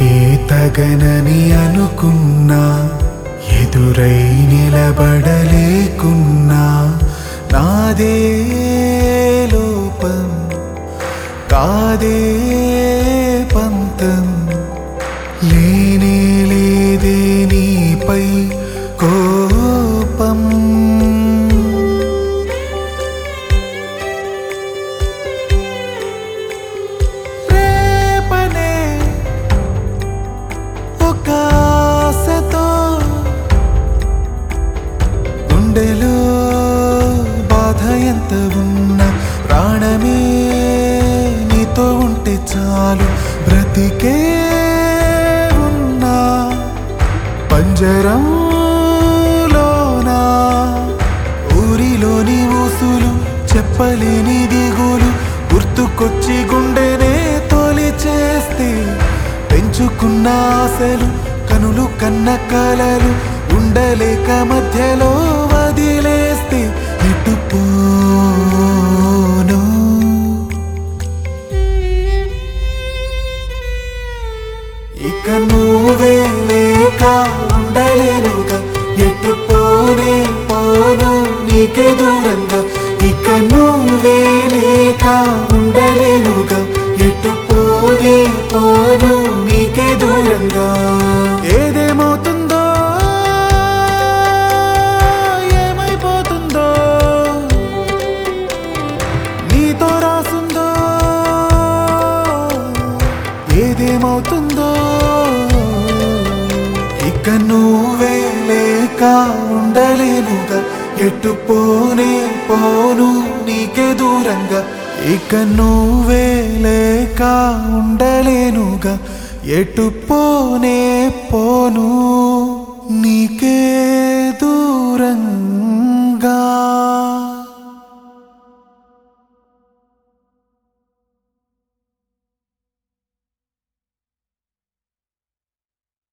నీకే తగనని అనుకున్నా ఎదురై నిలబడలేకున్నా నాదే లోపం కాదే పంతం లేనే లేదే నీపై కోపం రేపనే ఒక ఆశతో గుండెలో బాధ ఎంత ఉన్నా ప్రాణమే నీతో ఉంటే చాలు బ్రతికే ఉన్నా పంజరంలోనా ఊరిలోని ఊసులు చెప్పలేని దిగులు గుర్తుకొచ్చి గుండెనే తోలి చేస్తే పెంచుకున్న ఆశలు కనులు కన్న కలలు ఉండలేక మధ్యలో వదిలేస్తే ఇటు పోను ఇక నువ్వే లేక ఉండలేనుగా ఎటు పోనే పోను నీకే దూరంగా ఇక నువ్వే లేక ఉండలేనుగా ఎటు పోనే పోను నీకే దూరంగా ఏదేమవుతుందో ఏమైపోతుందో నీతో రాసుందో ఏదేమవుతుందో ఇక నువ్వే లేక ఉండలేనుగా ఎటు పోనే పోను నీకే దూరంగా ఇక నువ్వే లేక ఉండలేనుగా ఎటు పోనే పోను నీకే